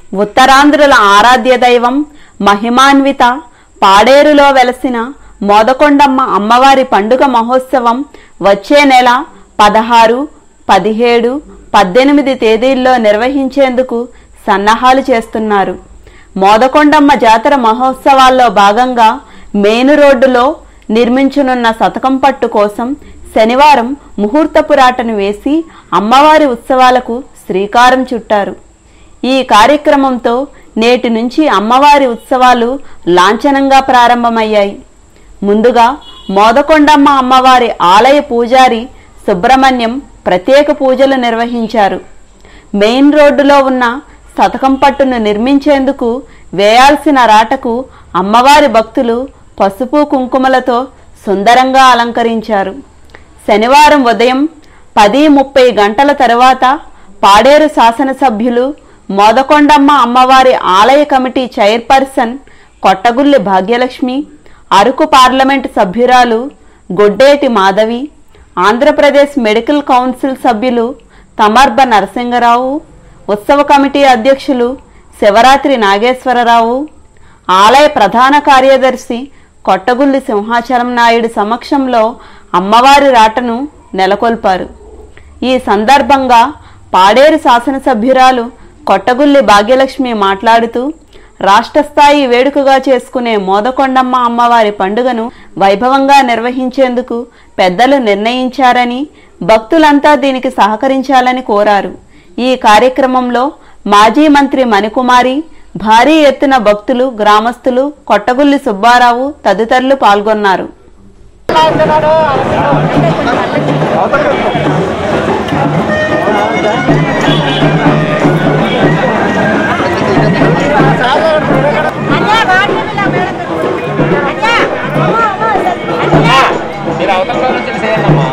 ఉత్తరాంధ్రుల ఆరాధ్య దైవం మహిమాన్విత పాడేరులో వెలసిన మోదకొండమ్మ అమ్మవారి పండుగ మహోత్సవం వచ్చే నెల పదహారు పదిహేడు పద్దెనిమిది తేదీల్లో నిర్వహించేందుకు సన్నాహాలు చేస్తున్నారు మోదకొండమ్మ జాతర మహోత్సవాల్లో భాగంగా మెయిన్ రోడ్డులో నిర్మించనున్న శతకం పట్టు కోసం శనివారం ముహూర్తపురాటను వేసి అమ్మవారి ఉత్సవాలకు శ్రీకారం చుట్టారు ఈ కార్యక్రమంతో నేటి నుంచి అమ్మవారి ఉత్సవాలు లాంఛనంగా ప్రారంభమయ్యాయి ముందుగా మోదకొండమ్మ అమ్మవారి ఆలయ పూజారి సుబ్రహ్మణ్యం ప్రత్యేక పూజలు నిర్వహించారు మెయిన్ రోడ్డులో ఉన్న శతకం పట్టును నిర్మించేందుకు వేయాల్సిన రాటకు అమ్మవారి భక్తులు పసుపు కుంకుమలతో సుందరంగా అలంకరించారు శనివారం ఉదయం పది ముప్పై గంటల తరువాత పాడేరు శాసనసభ్యులు మోదకొండమ్మ అమ్మవారి ఆలయ committee chairperson Kottagulli Bhagyalakshmi Araku parliament సభ్యురాలు గొడ్డేటి మాధవి ఆంధ్రప్రదేశ్ మెడికల్ కౌన్సిల్ సభ్యులు తమర్బ నరసింగరావు ఉత్సవ కమిటీ అధ్యక్షులు శివరాత్రి నాగేశ్వరరావు ఆలయ ప్రధాన కార్యదర్శి కొట్టగుల్లి సింహాచలం నాయుడు సమక్షంలో అమ్మవారి రాటను నెలకొల్పారు ఈ సందర్భంగా పాడేరు శాసనసభ్యురాలు కొట్టగుల్లి భాగ్యలక్ష్మి మాట్లాడుతూ రాష్ట్ర స్థాయి వేడుకగా చేసుకునే మోదకొండమ్మ అమ్మవారి పండుగను వైభవంగా నిర్వహించేందుకు పెద్దలు నిర్ణయించారని భక్తులంతా దీనికి సహకరించాలని కోరారు ఈ కార్యక్రమంలో మాజీ మంత్రి మణికుమారి భారీ ఎత్తున భక్తులు గ్రామస్తులు కొట్టగుల్లి సుబ్బారావు తదితరులు పాల్గొన్నారు మీరు అవతల రోజు నుంచి చేయండి అమ్మా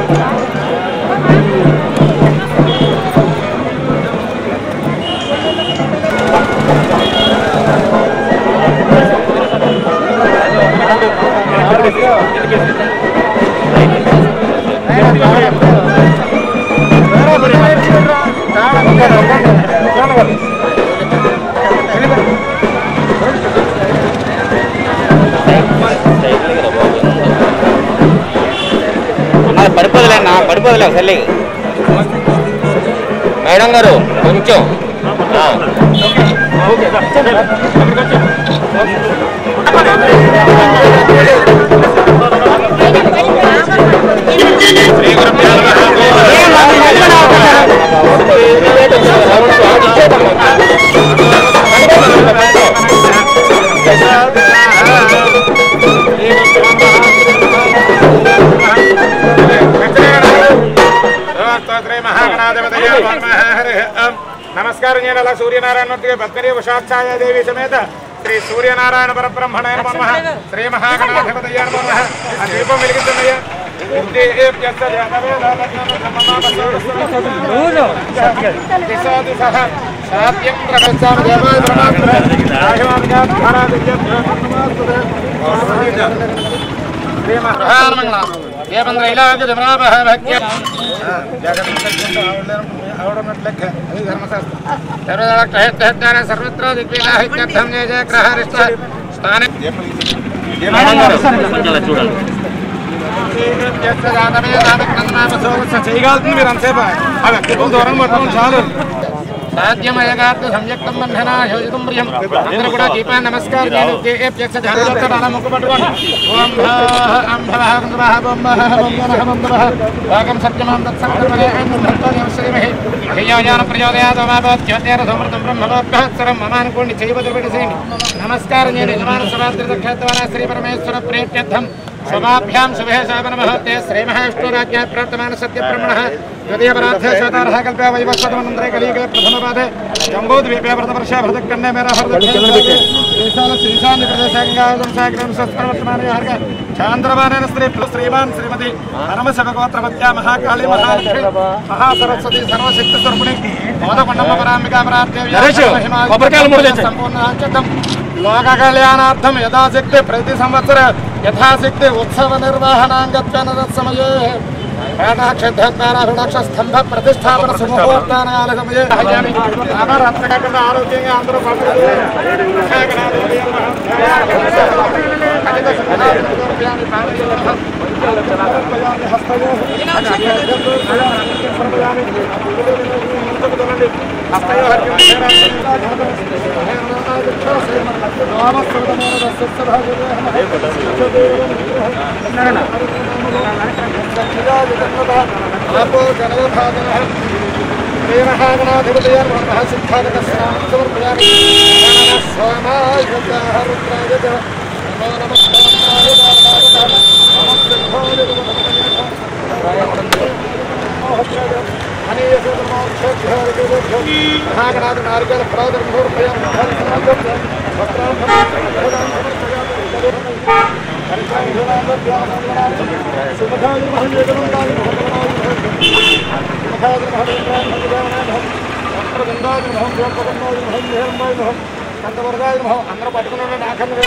అది పడిపోదులే నా పడిపోదులే ఒకసారి మేడం గారు కొంచెం ఆ. శ్రీ మహాగణాధిపతయ నమః హరిః ఓం. నమస్కారం నేను అలా సూర్యనారాయణమూర్తిగా భద్రీ ఉషాక్షాయ దేవి సమేత శ్రీ సూర్యనారాయణ పరబ్రహ్మణ నమ శ్రీ మహాగణాధిపతయ నమ ఆ దీపం వెలిగిస్తున్నాయా సాధ్యం ప్రకల్చామి దేవాయ సర్వత్ర దిగ్విజాహిత్యర్థం జయ జయ గ్రహరిష్ట స్థానే చేయగలుగుతుంది మీరు అంతసేపు ఆ వ్యక్తిత్వం దూరం పట్టుకోండి చాలు సాధ్యమయగాత్మ సంయుక్తం బంధన యోజితం ప్రియం అందరూ కూడా దీపాన్ని నమస్కారం నేను కేఎఫ్ఎక్స్ ధ్యానం ముక్కు పట్టుకోండి ఓం భః అం భవః ఓం భవః ఓం భవః ఓం భవః ఓం భవః వాగం సత్యమాం తత్సంకల్పనే అం భక్తాయం శ్రీమహి ధ్యేయోజాన ప్రచోదయాదమాభవత్యోతేర సమృతం బ్రహ్మలోభ్యహత్సరం మమ అనుకోండి చేయబదులు పెట్టేసేయండి నమస్కారం నేను యజమాన సమాద్రిత క్షేత్రవన శ్రీ పరమేశ్వర ప్రేత్యర్థం శుభాభ్యాం శుభే శాపనమహతే శ్రీమహావిష్ణురాజ్ఞా ప్రాప్తమాన సత్యబ్రహ్మణः ద్వితీయపరార్థే శ్వేతార్హ కల్పే వైవస్వతమనంతరే కలీగే ప్రథమపాదే జంబూద్వీపే భరతవర్షే భరతఖండే మేర భరతఖండ శ్రీశాంతి ప్రదేశంగాదం సాగ్రం సత్ప్రవర్తమానే హర్గ చాంద్రమానేన స్త్రీ శ్రీమాన్ శ్రీమతి పరమశివగోత్రవత్యా మహాకాళీ మహాలక్ష్మి మహాసరస్వతి సర్వశక్తి స్వరూపిణి మోదకొండమ్మ పరాంబికా పరార్థం సంపూర్ణ ఆచరితం లోక కళ్యాణార్థం యథాశక్తి ప్రతి సంవత్సర యథాశక్తి ఉత్సవ నిర్వహణాంగత్వేన సమయే క్షేత్రారుణక్ష స్తంభ ప్రతిష్టాపన శుభముహూర్తానాల సమయే హయామి అందరూ అంతకాకుండా ఆరోగ్యంగా అందరూ ఆపో జనోధాదన ప్రేమహాగణాధిపతయర్ బ్రహ్మ సిద్ధార్థ స్నానం సమర్పయామి స్వామాయ రుద్రాయ చ నమో నమస్కారాయ నారాయణ నమస్తే మహాగణాది నారికేల ప్రాదరం అందరూ పట్టుకున్నాడు నాకన్నా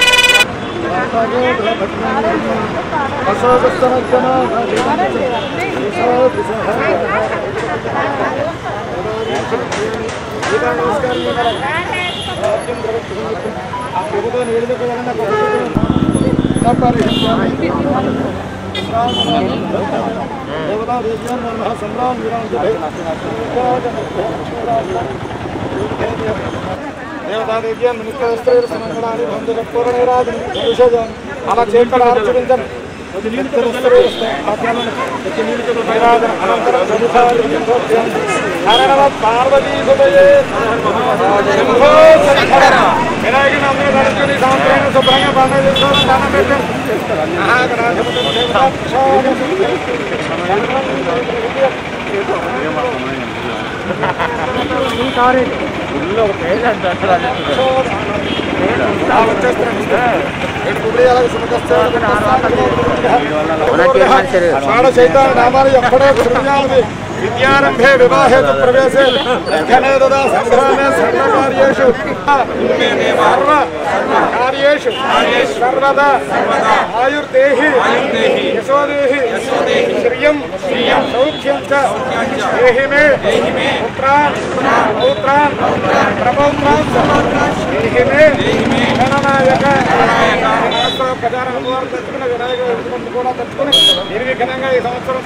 అలా చేయకుండా ఆచరించండి పార్వతీ వినాయకుని అందరూ తలుచుకుని సంవత్సరాన్ని శుభ్రంగా పండుగ చేసుకోవడం దండం పెట్టండి షాడశైతాన్ నామాలు ఎక్కడో సృజాలి విద్యారంభే వివాహేతు ప్రవేశే లగ్నే తదా సంగ్రామే సర్వకార్యేషు సర్వ కార్యేషు సర్వదా ఆయుర్దేహి యశోదేహి శ్రియం సౌఖ్యం చ దేహి మే పుత్రాన్ పౌత్రాన్ ప్రపౌత్రాన్ దేహి మే గణనాయక ప్రజాన అమ్మవారు తెచ్చుకున్న వినాయక ఎదుగుతుంది కూడా తెచ్చుకుని నిర్విఘ్నంగా ఈ సంవత్సరం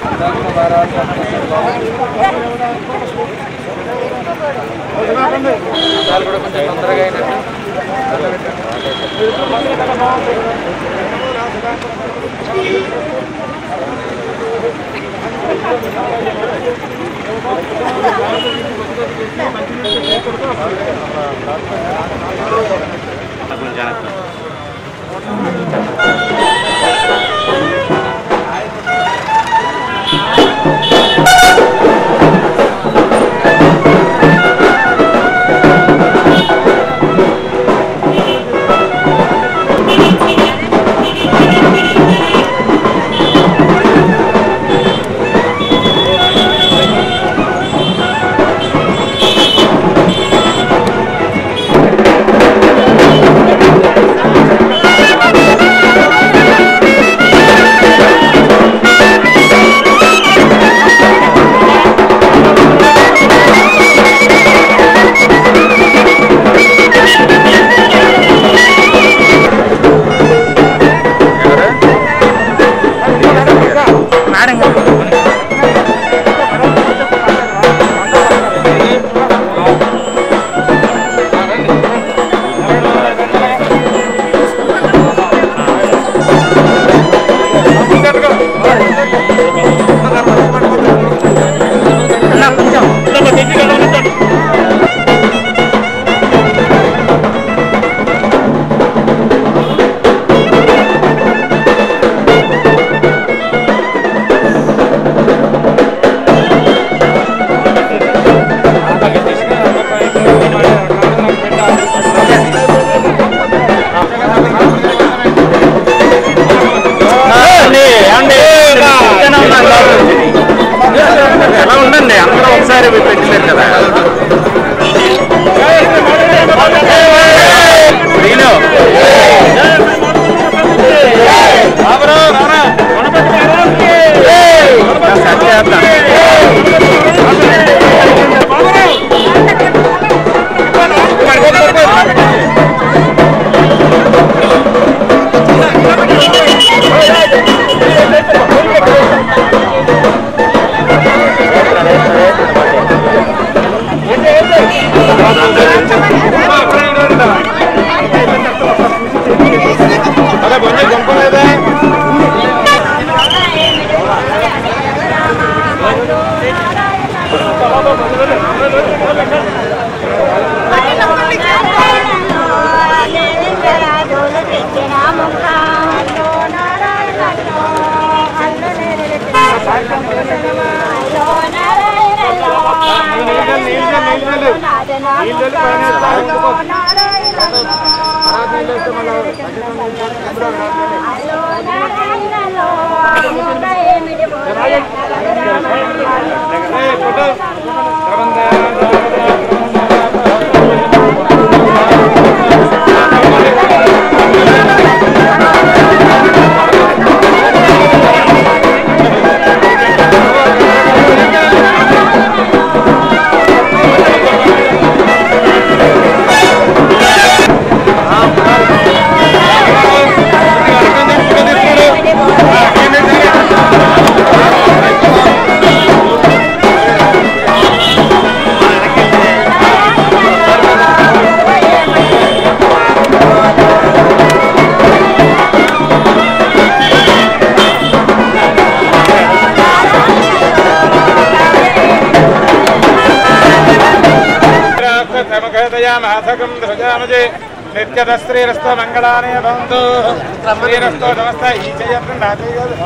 సమఘతయామాసకం ధ్వజామజే నిత్యదస్త్రీరస్తో మంగళానే భవంతు శ్రీరస్తో నమస్త ఈచయంత్రం నాచయ్యదు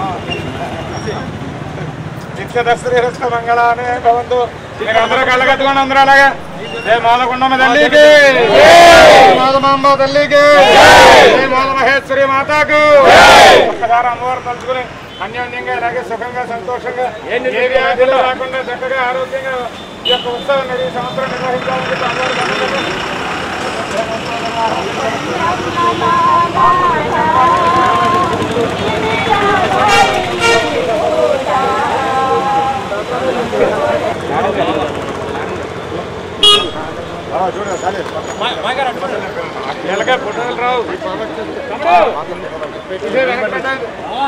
నిత్యదస్త్రీరస్తో మంగళానే భవంతు మీరు అందరూ కళ్ళగట్టుకోండి అందరూ అలాగా జయ మాలకొండమ్మ తల్లికి మాలమాంబ తల్లికి జయ మాల మహేశ్వరి మాతాకు ఒక్కసారి అమ్మవారు తలుచుకుని అన్యోన్యంగా ఇలాగే సుఖంగా సంతోషంగా ఏ వ్యాధులు రాకుండా చక్కగా ఆరోగ్యంగా ఈ యొక్క ఉత్సవాన్ని ఈ సంవత్సరం నిర్వహించాలని చెప్పి అమ్మవారు దండం ఎలాగే ఫోటోలు రావు ఇదే వెనక పెట్టండి.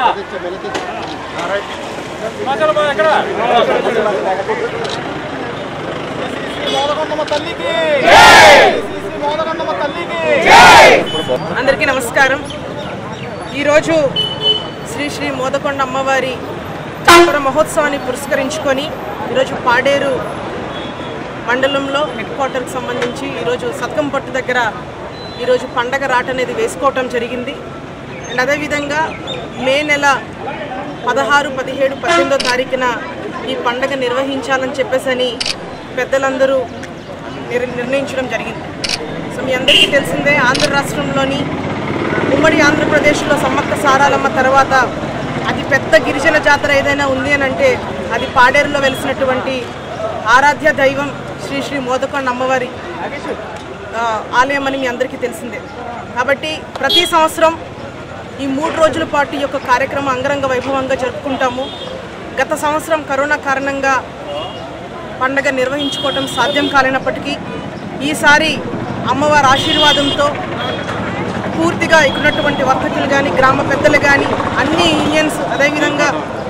అందరికీ నమస్కారం ఈరోజు శ్రీ శ్రీ మోదకొండ అమ్మవారి జాతర మహోత్సవాన్ని పురస్కరించుకొని ఈరోజు పాడేరు మండలంలో హెడ్ క్వార్టర్కి సంబంధించి ఈరోజు సత్కంపట్టు దగ్గర ఈరోజు పండగ రాట అనేది వేసుకోవటం జరిగింది అండ్ అదేవిధంగా మే నెల పదహారు పదిహేడు పద్దెనిమిదో తారీఖున ఈ పండగ నిర్వహించాలని చెప్పేసని పెద్దలందరూ నిర్- నిర్ణయించడం జరిగింది సో మీ అందరికీ తెలిసిందే ఆంధ్ర రాష్ట్రంలోని ఉమ్మడి ఆంధ్రప్రదేశ్లో సమ్మక్క సారాలమ్మ తర్వాత అతి పెద్ద గిరిజన జాతర ఏదైనా ఉంది అని అంటే అది పాడేరులో వెలిసినటువంటి ఆరాధ్య దైవం శ్రీ శ్రీ మోదకొండ అమ్మవారి ఆ, ఆలయం అని మీ అందరికీ తెలిసిందే కాబట్టి ప్రతి సంవత్సరం ఈ మూడు రోజుల పాటు ఈ యొక్క కార్యక్రమం అంగరంగ వైభవంగా జరుపుకుంటాము గత సంవత్సరం కరోనా కారణంగా పండగ నిర్వహించుకోవటం సాధ్యం కాలేనప్పటికీ ఈసారి అమ్మవారి ఆశీర్వాదంతో పూర్తిగా ఇక్కడున్నటువంటి వర్తకులు కానీ గ్రామ పెద్దలు కానీ అన్ని యూనియన్స్ అదేవిధంగా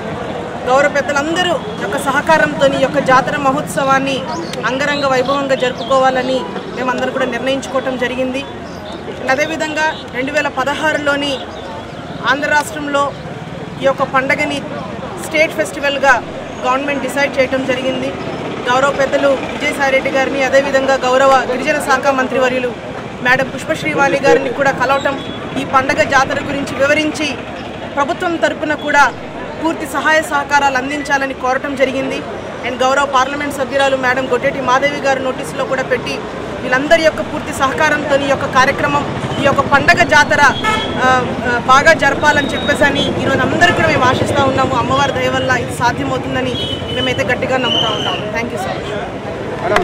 గౌరవ పెద్దలందరూ యొక్క సహకారంతో ఈ యొక్క జాతర మహోత్సవాన్ని అంగరంగ వైభవంగా జరుపుకోవాలని మేమందరం కూడా నిర్ణయించుకోవటం జరిగింది అండ్ అదేవిధంగా రెండు వేల పదహారులోని ఆంధ్ర రాష్ట్రంలో ఈ యొక్క పండగని స్టేట్ ఫెస్టివల్గా గవర్నమెంట్ డిసైడ్ చేయటం జరిగింది గౌరవ పెద్దలు విజయసాయిరెడ్డి గారిని అదేవిధంగా గౌరవ గిరిజన శాఖ మంత్రివర్యులు మేడం పుష్పశ్రీవాణి గారిని కూడా కలవటం ఈ పండగ జాతర గురించి వివరించి ప్రభుత్వం తరపున కూడా పూర్తి సహాయ సహకారాలు అందించాలని కోరటం జరిగింది అండ్ గౌరవ పార్లమెంట్ సభ్యురాలు మేడం గొడ్డెటి మాదేవి గారు నోటీసులో కూడా పెట్టి వీళ్ళందరి యొక్క పూర్తి సహకారంతో ఈ యొక్క కార్యక్రమం ఈ యొక్క పండగ జాతర ఆ, ఆ, బాగా జరపాలని చెప్పేసి అని ఈరోజు అందరూ కూడా మేము ఆశిస్తూ ఉన్నాము అమ్మవారి దయ వల్ల ఇది సాధ్యమవుతుందని మేమైతే గట్టిగా నమ్ముతా ఉన్నాము thank you so much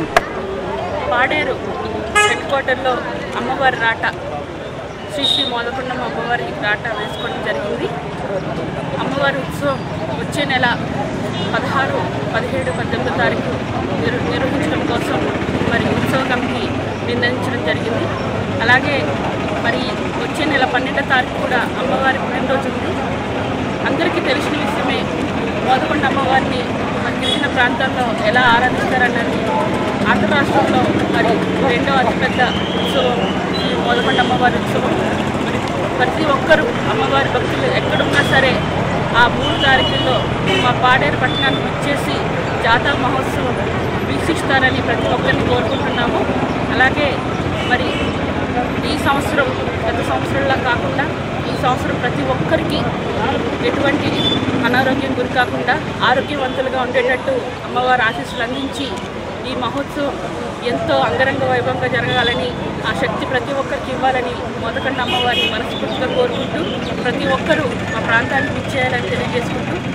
Paderu head క్వార్టర్లో అమ్మవారి రాట శ్రీ శ్రీ మోదకొండమ్మ అమ్మవారి రాట వేసుకోవడం జరిగింది అమ్మవారి ఉత్సవం వచ్చే నెల పదహారు పదిహేడు పద్దెనిమిదో తారీఖు నిర్ నిర్వహించడం కోసం మరి ఉత్సవ కమిటీ నిర్ణయించడం జరిగింది అలాగే మరి వచ్చే నెల పన్నెండో తారీఖు కూడా అమ్మవారి పుట్టినరోజు ఉంది అందరికీ తెలిసిన విషయమే మోదకొండ అమ్మవారిని మన గిరిజన ప్రాంతాల్లో ఎలా ఆరాధిస్తారన్నది ఆంధ్ర రాష్ట్రంలో మరి రెండో అతిపెద్ద ఉత్సవం ఈ మోదకొండ అమ్మవారి ఉత్సవం మరి ప్రతి ఒక్కరూ అమ్మవారి భక్తులు ఎక్కడున్నా సరే ఆ మూడు తారీఖుల్లో మా పాడేరు పట్టణానికి వచ్చేసి జాతర మహోత్సవం వీక్షిస్తారని ప్రతి ఒక్కరిని కోరుకుంటున్నాము అలాగే మరి ఈ సంవత్సరం గత సంవత్సరంలా కాకుండా ఈ సంవత్సరం ప్రతి ఒక్కరికి ఎటువంటి అనారోగ్యం గురి కాకుండా ఆరోగ్యవంతులుగా ఉండేటట్టు అమ్మవారి ఆశీస్సులు అందించి ఈ మహోత్సవం ఎంతో అంగరంగ వైభవంగా జరగాలని ఆ శక్తి ప్రతి ఒక్కరికి ఇవ్వాలని మొదకండ అమ్మవారిని మనస్ఫూర్తిగా కోరుకుంటూ ప్రతి ఒక్కరూ మా ప్రాంతానికి ఇచ్చేయాలని తెలియజేసుకుంటూ